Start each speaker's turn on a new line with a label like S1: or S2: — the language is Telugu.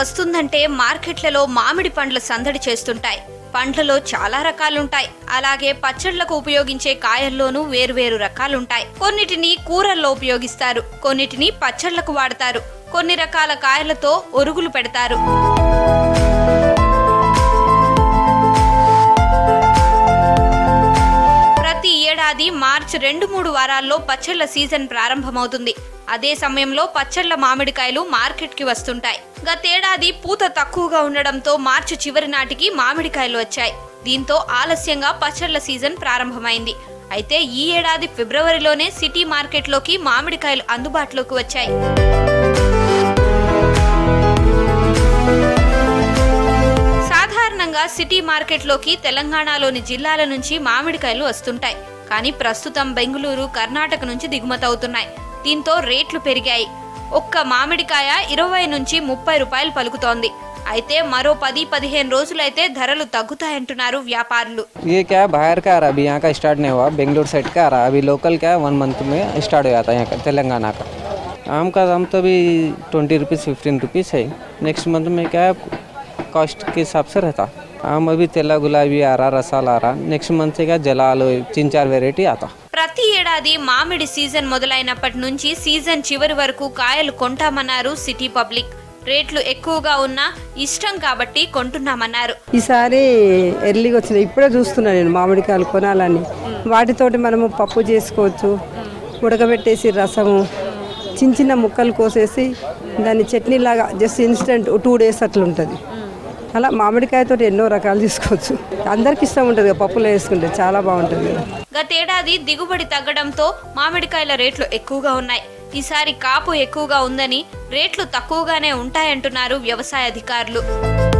S1: వస్తుందంటే మార్కెట్లలో మామిడి పండ్ల సందడి చేస్తుంటాయి పండ్లలో చాలా రకాలుంటాయి అలాగే పచ్చళ్లకు ఉపయోగించే కాయల్లోనూ వేరువేరు రకాలుంటాయి కొన్నిటిని కూరల్లో ఉపయోగిస్తారు కొన్నిటిని పచ్చళ్లకు వాడతారు కొన్ని రకాల కాయలతో ఒరుగులు పెడతారు ప్రతి ఏడాది మార్చి రెండు మూడు వారాల్లో పచ్చళ్ల సీజన్ ప్రారంభమవుతుంది అదే సమయంలో పచ్చళ్ల మామిడికాయలు మార్కెట్కి వస్తుంటాయి గతేడాది పూత తక్కువగా ఉండడంతో మార్చి చివరి నాటికి మామిడికాయలు వచ్చాయి దీంతో ఆలస్యంగా పచ్చళ్ల సీజన్ ప్రారంభమైంది అయితే ఈ ఏడాది ఫిబ్రవరిలోనే సిటీ మార్కెట్లోకి మామిడికాయలు అందుబాటులోకి వచ్చాయి సాధారణంగా సిటీ మార్కెట్లోకి తెలంగాణలోని జిల్లాల నుంచి మామిడికాయలు వస్తుంటాయి కానీ ప్రస్తుతం బెంగళూరు కర్ణాటక నుంచి దిగుమతవుతున్నాయి దీంతో రేట్లు పెరిగాయి ఒక్క మామిడికాయ ఇరవై నుంచి ముప్పై రూపాయలు పలుకుతోంది అయితే మరో పది పదిహేను రోజులైతే ధరలు తగ్గుతాయంటున్నారు వ్యాపారులు
S2: ये क्या है बाहर का आ रहा है अभी यहाँ का स्टार्ट नहीं हुआ बेंगलोर साइड का आ रहा है अभी लोकल क्या है वन मंथ में स्टार्ट हो जाता है यहाँ का तेलंगाना का आम का दाम तो अभी ट्वेंटी रुपीज़ फिफ्टीन रुपीज़ है नेक्स्ट मंथ में क्या है कॉस्ट के हिसाब से रहता आम अभी तेला गुलाबी आ रहा रसाल आ रहा नेक्स्ट मंथ से क्या जलाल तीन चार वेराइटी आता
S1: ప్రతి ఏడాది మామిడి సీజన్ మొదలైనప్పటి నుంచి సీజన్ చివరి వరకు కాయలు కొంటామన్నారు సిటీ పబ్లిక్ రేట్లు ఎక్కువగా ఉన్నా ఇష్టం కాబట్టి కొంటున్నామన్నారు
S3: ఈసారి ఎర్లీగా వచ్చింది ఇప్పుడే చూస్తున్నా నేను మామిడికాయలు కొనాలని వాటితోటి మనము పప్పు చేసుకోవచ్చు ఉడకబెట్టేసి రసము చిన్న చిన్న ముక్కలు కోసేసి దాన్ని చట్నీలాగా జస్ట్ ఇన్స్టెంట్ టూ డేస్ అట్లా ఉంటుంది అలా మామిడికాయతో ఎన్నో రకాలు తీసుకోవచ్చు అందరికి ఇష్టం ఉంటుంది కదా పప్పులో వేసుకుంటే చాలా బాగుంటుంది కదా
S1: గతేడాది దిగుబడి తగ్గడంతో మామిడికాయల రేట్లు ఎక్కువగా ఉన్నాయి ఈసారి కాపు ఎక్కువగా ఉందని రేట్లు తక్కువగానే ఉంటాయంటున్నారు వ్యవసాయ అధికారులు